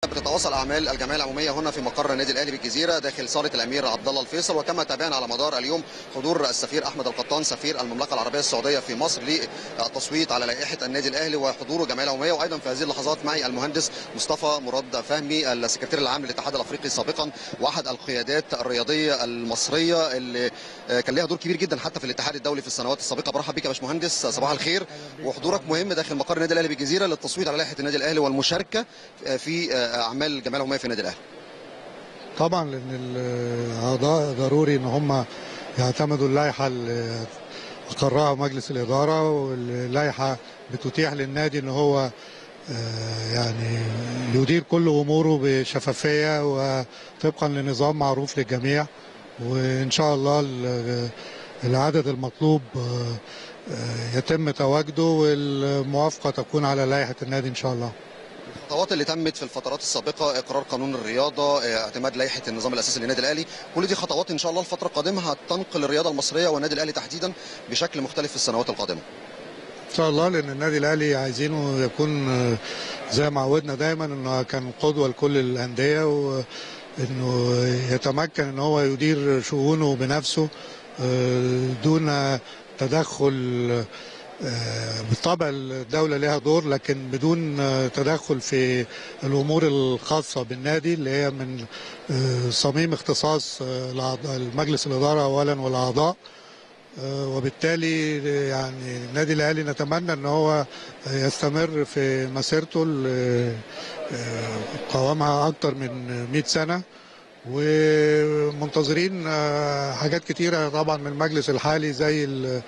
بتتواصل اعمال الجمعيه العموميه هنا في مقر النادي الاهلي بالجزيره داخل صاله الامير عبد الله الفيصل وكما تابعنا على مدار اليوم حضور السفير احمد القطان سفير المملكه العربيه السعوديه في مصر للتصويت على لائحه النادي الاهلي وحضور الجمعيه العموميه وايضا في هذه اللحظات معي المهندس مصطفى مراد فهمي السكرتير العام للاتحاد الافريقي سابقا واحد القيادات الرياضيه المصريه اللي كان لها دور كبير جدا حتى في الاتحاد الدولي في السنوات السابقه برحب بك يا باشمهندس صباح الخير وحضورك مهم داخل مقر النادي الاهلي بالجزيره للتصويت على لائحه النادي الاهلي والمشاركه في اعمال الجمعيه العموميه في النادي الاهلي طبعا لان الاعضاء ضروري ان هم يعتمدوا اللائحه اللي اقرها مجلس الاداره واللائحه بتتيح للنادي ان هو يعني يدير كل اموره بشفافيه وطبقا لنظام معروف للجميع وان شاء الله العدد المطلوب يتم تواجده والموافقه تكون على لائحه النادي ان شاء الله الخطوات اللي تمت في الفترات السابقه اقرار قانون الرياضه اعتماد لائحه النظام الاساسي للنادي الاهلي كل دي خطوات ان شاء الله الفتره القادمه هتنقل الرياضه المصريه والنادي الاهلي تحديدا بشكل مختلف في السنوات القادمه ان شاء الله لان النادي الاهلي عايزينه يكون زي ما عودنا دايما انه كان قدوه لكل الانديه وانه يتمكن ان هو يدير شؤونه بنفسه دون تدخل بالطبع الدولة لها دور لكن بدون تدخل في الأمور الخاصة بالنادي اللي هي من صميم اختصاص مجلس الإدارة أولا والأعضاء وبالتالي يعني النادي الأهلي نتمنى أن هو يستمر في مسيرته اللي قوامها أكثر من 100 سنة ومنتظرين حاجات كتيرة طبعا من المجلس الحالي زي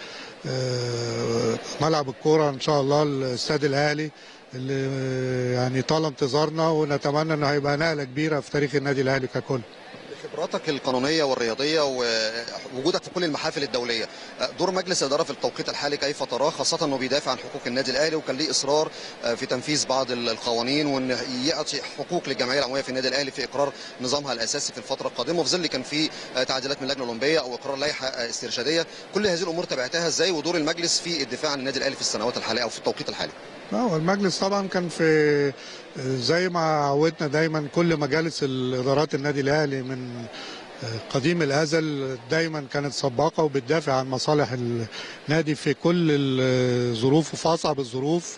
ملعب الكوره ان شاء الله الاستاد الاهلي اللي يعني طال انتظارنا ونتمنى انه هيبقى نقله كبيره في تاريخ النادي الاهلي ككل. خبراتك القانونيه والرياضيه ووجودك في كل المحافل الدوليه، دور مجلس الاداره في التوقيت الحالي كيف تراه خاصه انه بيدافع عن حقوق النادي الاهلي وكان ليه اصرار في تنفيذ بعض القوانين وان يعطي حقوق للجمعيه العموميه في النادي الاهلي في اقرار نظامها الاساسي في الفتره القادمه وفي ظل كان في تعديلات من اللجنه الاولمبيه او اقرار لائحه استرشاديه، كل هذه الامور تابعتها ازاي ودور المجلس في الدفاع عن النادي الاهلي في السنوات الحاليه او في التوقيت الحالي؟ هو المجلس طبعا كان في زي ما عودنا دايما كل مجالس الادارات النادي الاهلي من قديم الازل دايما كانت سباقه وبتدافع عن مصالح النادي في كل الظروف وفي اصعب الظروف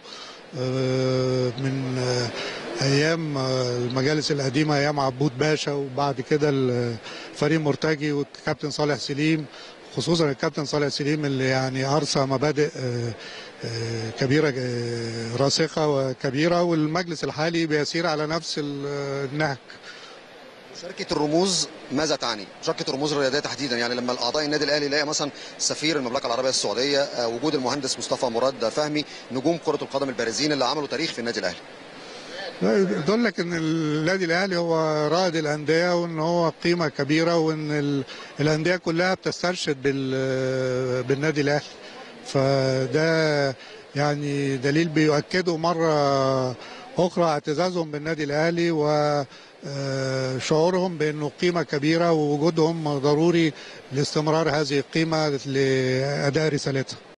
من ايام المجالس القديمه ايام عبود باشا وبعد كده الفريق مرتجي والكابتن صالح سليم خصوصا الكابتن صالح سليم اللي يعني ارسى مبادئ كبيره راسخه وكبيره والمجلس الحالي بيسير على نفس النهج مشاركة الرموز ماذا تعني؟ مشاركة الرموز الرياضية تحديدا يعني لما اعضاء النادي الاهلي يلاقي مثلا سفير المملكة العربية السعودية وجود المهندس مصطفى مراد فهمي نجوم كرة القدم البارزين اللي عملوا تاريخ في النادي الاهلي. يدل لك ان النادي الاهلي هو رائد الانديه وان هو قيمه كبيره وان الانديه كلها بتسترشد بالنادي الاهلي فده يعني دليل بيؤكده مره اخرى اعتزازهم بالنادي الاهلي وشعورهم بانه قيمه كبيره ووجودهم ضروري لاستمرار هذه القيمه لاداء رسالتها